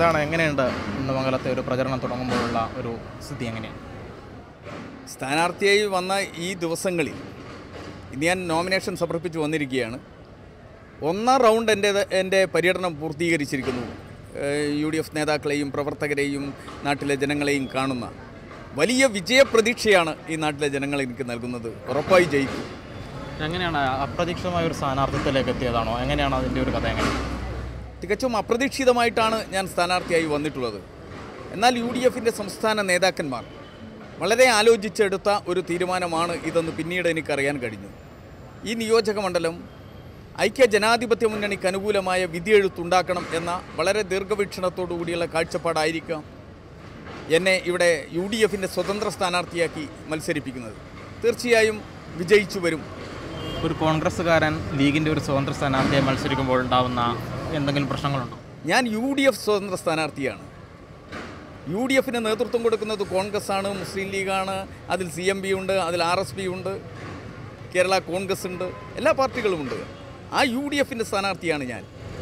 എന്താണ് എങ്ങനെയുണ്ട് കുന്നമംഗലത്തെ ഒരു പ്രചരണം തുടങ്ങുമ്പോഴുള്ള ഒരു സ്ഥിതി എങ്ങനെയാണ് സ്ഥാനാർത്ഥിയായി വന്ന ഈ ദിവസങ്ങളിൽ ഇന്ന് ഞാൻ നോമിനേഷൻ സമർപ്പിച്ച് വന്നിരിക്കുകയാണ് ഒന്നാം റൗണ്ട് എൻ്റെ എൻ്റെ പര്യടനം പൂർത്തീകരിച്ചിരിക്കുന്നു ഏഹ് യു ഡി എഫ് നേതാക്കളെയും പ്രവർത്തകരെയും നാട്ടിലെ ജനങ്ങളെയും കാണുന്ന വലിയ വിജയപ്രതീക്ഷയാണ് ഈ നാട്ടിലെ ജനങ്ങൾ എനിക്ക് നൽകുന്നത് ഉറപ്പായി ജയിക്കും എങ്ങനെയാണ് അപ്രതീക്ഷിതമായ ഒരു സ്ഥാനാർത്ഥിത്വത്തിലേക്ക് എത്തിയതാണോ എങ്ങനെയാണ് അതിൻ്റെ ഒരു കഥ എങ്ങനെ തികച്ചും അപ്രതീക്ഷിതമായിട്ടാണ് ഞാൻ സ്ഥാനാർത്ഥിയായി വന്നിട്ടുള്ളത് എന്നാൽ യു ഡി എഫിൻ്റെ സംസ്ഥാന നേതാക്കന്മാർ വളരെ ആലോചിച്ചെടുത്ത ഒരു തീരുമാനമാണ് ഇതെന്ന് പിന്നീട് എനിക്കറിയാൻ കഴിഞ്ഞു ഈ നിയോജക മണ്ഡലം ഐക്യ ജനാധിപത്യ മുന്നണിക്ക് അനുകൂലമായ വിധിയെഴുത്തുണ്ടാക്കണം എന്ന വളരെ ദീർഘവീക്ഷണത്തോടു കൂടിയുള്ള കാഴ്ചപ്പാടായിരിക്കാം എന്നെ ഇവിടെ യു ഡി എഫിൻ്റെ സ്വതന്ത്ര സ്ഥാനാർത്ഥിയാക്കി മത്സരിപ്പിക്കുന്നത് തീർച്ചയായും വിജയിച്ചു വരും ഒരു കോൺഗ്രസ്സുകാരൻ ലീഗിൻ്റെ ഒരു സ്വതന്ത്ര സ്ഥാനാർത്ഥിയെ മത്സരിക്കുമ്പോൾ ഉണ്ടാവുന്ന എന്തെങ്കിലും പ്രശ്നങ്ങളുണ്ടോ ഞാൻ യു ഡി എഫ് സ്വതന്ത്ര സ്ഥാനാർത്ഥിയാണ് യു ഡി എഫിന് നേതൃത്വം കൊടുക്കുന്നത് കോൺഗ്രസ് ആണ് മുസ്ലിം ലീഗാണ് അതിൽ സി എം പി ഉണ്ട് അതിൽ ആർ എസ് പി ഉണ്ട് കേരള കോൺഗ്രസ് ഉണ്ട് എല്ലാ പാർട്ടികളുമുണ്ട് ആ യു ഡി എഫിൻ്റെ സ്ഥാനാർത്ഥിയാണ് ഞാൻ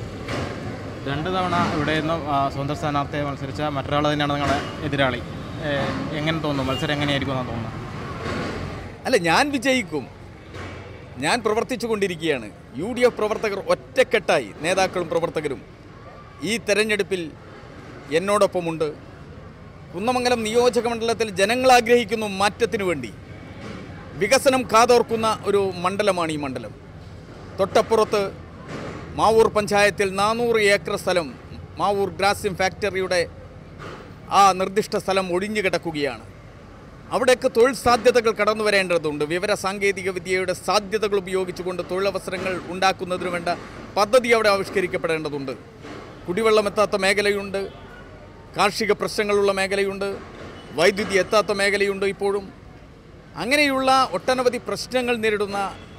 രണ്ട് തവണ ഇവിടെ നിന്ന് ആ, സ്വതന്ത്ര സ്ഥാനാർത്ഥിയെ മത്സരിച്ച മറ്റൊരാൾ തന്നെയാണ് നിങ്ങളുടെ എതിരാളി ഏ, എങ്ങനെ തോന്നുന്നു മത്സരം എങ്ങനെയായിരിക്കും എന്നാണ് തോന്നുന്നത് അല്ല ഞാൻ വിജയിക്കും ഞാൻ പ്രവർത്തിച്ചു കൊണ്ടിരിക്കുകയാണ് യു ഡി എഫ് പ്രവർത്തകർ ഒറ്റക്കെട്ടായി നേതാക്കളും പ്രവർത്തകരും ഈ തെരഞ്ഞെടുപ്പിൽ എന്നോടൊപ്പമുണ്ട് കുന്നമംഗലം നിയോജക മണ്ഡലത്തിൽ ജനങ്ങൾ ആഗ്രഹിക്കുന്നു മാറ്റത്തിനു വേണ്ടി വികസനം കാതോർക്കുന്ന ഒരു മണ്ഡലമാണ് ഈ മണ്ഡലം തൊട്ടപ്പുറത്ത് മാവൂർ പഞ്ചായത്തിൽ നാനൂറ് ഏക്കർ സ്ഥലം മാവൂർ ഗ്രാസിം ഫാക്ടറിയുടെ ആ നിർദ്ദിഷ്ട സ്ഥലം ഒഴിഞ്ഞു കിടക്കുകയാണ് അവിടേക്ക് തൊഴിൽ സാധ്യതകൾ കടന്നു വരേണ്ടതുണ്ട് വിവര സാങ്കേതിക വിദ്യയുടെ സാധ്യതകൾ ഉപയോഗിച്ചുകൊണ്ട് തൊഴിലവസരങ്ങൾ ഉണ്ടാക്കുന്നതിന് വേണ്ട പദ്ധതി അവിടെ ആവിഷ്കരിക്കപ്പെടേണ്ടതുണ്ട് കുടിവെള്ളം എത്താത്ത മേഖലയുണ്ട് കാർഷിക പ്രശ്നങ്ങളുള്ള മേഖലയുണ്ട് വൈദ്യുതി എത്താത്ത മേഖലയുണ്ട് ഇപ്പോഴും അങ്ങനെയുള്ള ഒട്ടനവധി പ്രശ്നങ്ങൾ നേരിടുന്ന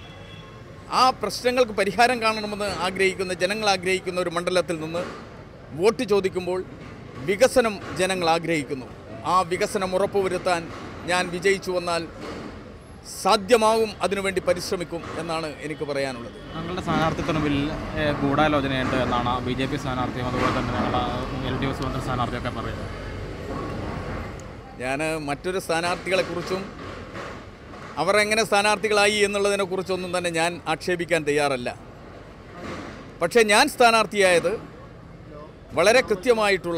ആ പ്രശ്നങ്ങൾക്ക് പരിഹാരം കാണണമെന്ന് ആഗ്രഹിക്കുന്ന ജനങ്ങൾ ആഗ്രഹിക്കുന്ന ഒരു മണ്ഡലത്തിൽ നിന്ന് വോട്ട് ചോദിക്കുമ്പോൾ വികസനം ജനങ്ങൾ ആഗ്രഹിക്കുന്നു ആ വികസനം ഉറപ്പുവരുത്താൻ ഞാൻ വിജയിച്ചു വന്നാൽ സാധ്യമാവും അതിനുവേണ്ടി പരിശ്രമിക്കും എന്നാണ് എനിക്ക് പറയാനുള്ളത് ഞങ്ങളുടെ സ്ഥാനാർത്ഥിത്വത്തിന് ബിൽ ഏ, ഗൂഢാലോചനയുണ്ട് എന്നാണ് ബി ജെ പി സ്ഥാനാർത്ഥിയും അതുപോലെ തന്നെ ഞങ്ങളുടെ എൽ ഡി എഫ് സ്വതന്ത്ര സ്ഥാനാർത്ഥിയൊക്കെ പറയുന്നത് ഞാൻ മറ്റൊരു സ്ഥാനാർത്ഥികളെക്കുറിച്ചും അവർ എങ്ങനെ സ്ഥാനാർത്ഥികളായി എന്നുള്ളതിനെക്കുറിച്ചൊന്നും തന്നെ ഞാൻ ആക്ഷേപിക്കാൻ തയ്യാറല്ല പക്ഷേ ഞാൻ സ്ഥാനാർത്ഥിയായത് വളരെ കൃത്യമായിട്ടുള്ള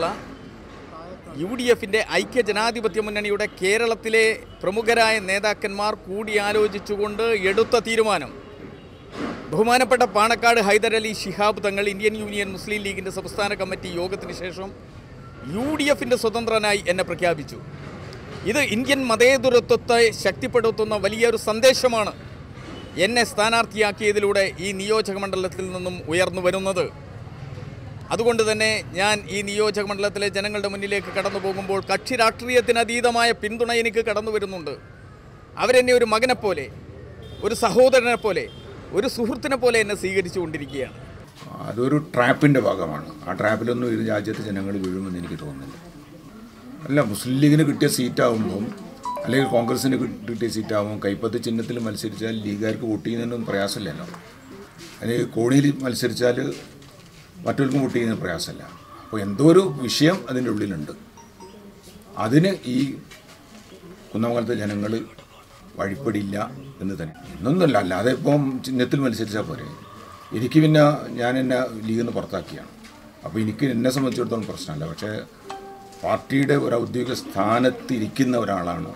യു ഡി എഫിൻ്റെ ഐക്യ ജനാധിപത്യ മുന്നണിയുടെ കേരളത്തിലെ പ്രമുഖരായ നേതാക്കന്മാർ കൂടിയാലോചിച്ചുകൊണ്ട് എടുത്ത തീരുമാനം ബഹുമാനപ്പെട്ട പാണക്കാട് ഹൈദരലി ശിഹാബ് തങ്ങൾ ഇന്ത്യൻ യൂണിയൻ മുസ്ലിം ലീഗിൻ്റെ സംസ്ഥാന കമ്മിറ്റി യോഗത്തിന് ശേഷം യു ഡി എഫിൻ്റെ സ്വതന്ത്രനായി എന്നെ പ്രഖ്യാപിച്ചു ഇത് ഇന്ത്യൻ മതേതരത്വത്തെ ശക്തിപ്പെടുത്തുന്ന വലിയൊരു സന്ദേശമാണ് എന്നെ സ്ഥാനാർത്ഥിയാക്കിയതിലൂടെ ഈ നിയോജക മണ്ഡലത്തിൽ നിന്നും ഉയർന്നു വരുന്നത് അതുകൊണ്ട് തന്നെ ഞാൻ ഈ നിയോജക മണ്ഡലത്തിലെ ജനങ്ങളുടെ മുന്നിലേക്ക് കടന്നു പോകുമ്പോൾ കക്ഷി രാഷ്ട്രീയത്തിന് അതീതമായ പിന്തുണ എനിക്ക് കടന്നു വരുന്നുണ്ട് അവരെന്നെ ഒരു മകനെ പോലെ ഒരു സഹോദരനെ പോലെ ഒരു സുഹൃത്തിനെ പോലെ എന്നെ സ്വീകരിച്ചു കൊണ്ടിരിക്കുകയാണ് അതൊരു ട്രാപ്പിൻ്റെ ഭാഗമാണ് ആ ട്രാപ്പിലൊന്നും ഈ രാജ്യത്തെ ജനങ്ങൾ വീഴുമെന്ന് എനിക്ക് തോന്നുന്നില്ല അല്ല മുസ്ലിം ലീഗിന് കിട്ടിയ സീറ്റാവുമ്പം അല്ലെങ്കിൽ കോൺഗ്രസിന് കിട്ടി- കിട്ടിയ സീറ്റാവുമ്പോൾ കൈപ്പത്ത് ചിഹ്നത്തിൽ മത്സരിച്ചാൽ ലീഗുകാർക്ക് വോട്ട് ചെയ്യുന്നതിനൊന്നും പ്രയാസമില്ലല്ലോ അല്ലെങ്കിൽ കോണിയിൽ മത്സരിച്ചാൽ മറ്റവർക്കും വോട്ട് ചെയ്യുന്നതിന് പ്രയാസമില്ല അപ്പോൾ എന്തോ ഒരു വിഷയം അതിൻ്റെ ഉള്ളിലുണ്ട് അതിന് ഈ കുന്നമംഗലത്തെ ജനങ്ങൾ വഴിപ്പെടില്ല എന്ന് തന്നെ എന്നൊന്നുമല്ല അല്ലാതെ ഇപ്പം ചിഹ്നത്തിൽ മത്സരിച്ചാൽ പോരെ എനിക്ക് പിന്നെ ഞാൻ എന്നെ ലീഗിൽ നിന്ന് പുറത്താക്കിയാണ് അപ്പോൾ എനിക്ക് എന്നെ സംബന്ധിച്ചിടത്തോളം പ്രശ്നമല്ല പക്ഷേ പാർട്ടിയുടെ ഒരു ഔദ്യോഗിക സ്ഥാനത്ത് ഇരിക്കുന്ന ഒരാളാണ്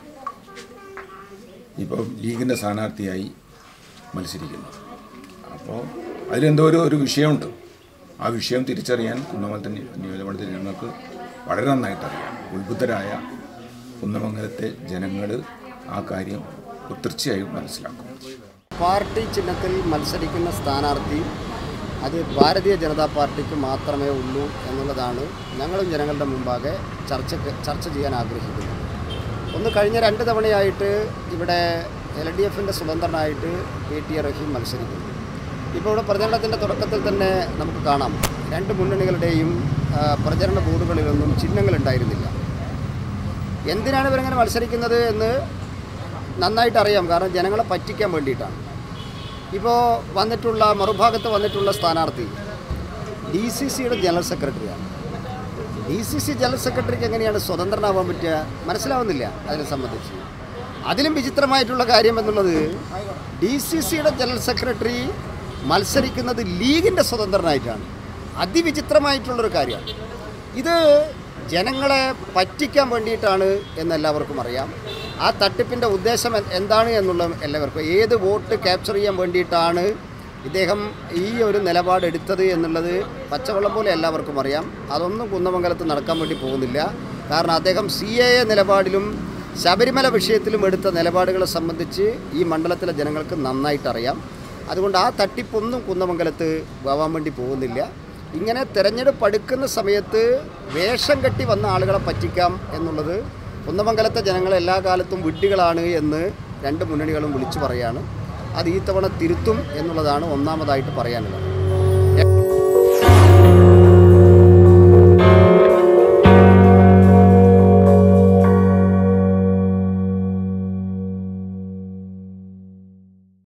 ഇപ്പം ലീഗിൻ്റെ സ്ഥാനാർത്ഥിയായി മത്സരിക്കുന്നത് അപ്പോൾ അതിലെന്തോ ഒരു ഒരു വിഷയമുണ്ട് ആ വിഷയം തിരിച്ചറിയാൻ കുന്നമംഗലത്തെ നിയോജകമണ്ഡലത്തിലെ ജനങ്ങൾക്ക് വളരെ നന്നായിട്ട് അറിയാം ഉത്ബുദ്ധരായ കുന്നമംഗലത്തെ ജനങ്ങൾ ആ കാര്യം തീർച്ചയായും മനസ്സിലാക്കും പാർട്ടി ചിഹ്നത്തിൽ മത്സരിക്കുന്ന സ്ഥാനാർത്ഥി അത് ഭാരതീയ ജനതാ പാർട്ടിക്ക് മാത്രമേ ഉള്ളൂ എന്നുള്ളതാണ് ഞങ്ങളും ജനങ്ങളുടെ മുമ്പാകെ ചർച്ച ചർച്ച ചെയ്യാൻ ആഗ്രഹിക്കുന്നത് ഒന്ന് കഴിഞ്ഞ രണ്ട് തവണയായിട്ട് ഇവിടെ എൽ ഡി എഫിൻ്റെ സ്വതന്ത്രനായിട്ട് പി ടി എ റഹീം മത്സരിക്കുന്നു ഇപ്പോൾ ഇവിടെ പ്രചരണത്തിൻ്റെ തുടക്കത്തിൽ തന്നെ നമുക്ക് കാണാം രണ്ട് മുന്നണികളുടെയും ആ, പ്രചരണ ബോർഡുകളിലൊന്നും ചിഹ്നങ്ങളുണ്ടായിരുന്നില്ല എന്തിനാണ് ഇവരിങ്ങനെ മത്സരിക്കുന്നത് എന്ന് നന്നായിട്ട് അറിയാം കാരണം ജനങ്ങളെ പറ്റിക്കാൻ വേണ്ടിയിട്ടാണ് ഇപ്പോൾ വന്നിട്ടുള്ള മറുഭാഗത്ത് വന്നിട്ടുള്ള സ്ഥാനാർത്ഥി ഡി സി സിയുടെ ജനറൽ സെക്രട്ടറിയാണ് ഡി സി സി ജനറൽ സെക്രട്ടറിക്ക് എങ്ങനെയാണ് സ്വതന്ത്രനാവാൻ പറ്റുക മനസ്സിലാവുന്നില്ല അതിനെ സംബന്ധിച്ച് അതിലും വിചിത്രമായിട്ടുള്ള കാര്യം എന്നുള്ളത് ഡി സി സിയുടെ ജനറൽ സെക്രട്ടറി മത്സരിക്കുന്നത് ലീഗിൻ്റെ സ്വതന്ത്രനായിട്ടാണ് അതിവിചിത്രമായിട്ടുള്ളൊരു കാര്യമാണ് ഇത് ജനങ്ങളെ പറ്റിക്കാൻ വേണ്ടിയിട്ടാണ് എന്ന് എല്ലാവർക്കും അറിയാം ആ തട്ടിപ്പിൻ്റെ ഉദ്ദേശം എ- എന്താണ് എന്നുള്ള എല്ലാവർക്കും ഏത് വോട്ട് ക്യാപ്ചർ ചെയ്യാൻ വേണ്ടിയിട്ടാണ് ഇദ്ദേഹം ഈ ഒരു നിലപാടെടുത്തത് എന്നുള്ളത് പച്ചവെള്ളം പോലെ എല്ലാവർക്കും അറിയാം അതൊന്നും കുന്നമംഗലത്ത് നടക്കാൻ വേണ്ടി പോകുന്നില്ല കാരണം അദ്ദേഹം സി എ എ നിലപാടിലും ശബരിമല വിഷയത്തിലും എടുത്ത നിലപാടുകളെ സംബന്ധിച്ച് ഈ മണ്ഡലത്തിലെ ജനങ്ങൾക്ക് നന്നായിട്ട് അറിയാം അതുകൊണ്ട് ആ തട്ടിപ്പൊന്നും കുന്നമംഗലത്ത് പോകാൻ വേണ്ടി പോകുന്നില്ല ഇങ്ങനെ തിരഞ്ഞെടുപ്പ് അടുക്കുന്ന സമയത്ത് വേഷം കെട്ടി വന്ന ആളുകളെ പറ്റിക്കാം എന്നുള്ളത് കുന്നമംഗലത്തെ ജനങ്ങൾ എല്ലാ കാലത്തും വിഡ്ഢികളാണ് എന്ന് രണ്ട് മുന്നണികളും വിളിച്ചു പറയാണ് അത് ഈ തവണ തിരുത്തും എന്നുള്ളതാണ് ഒന്നാമതായിട്ട് പറയാനുള്ളത്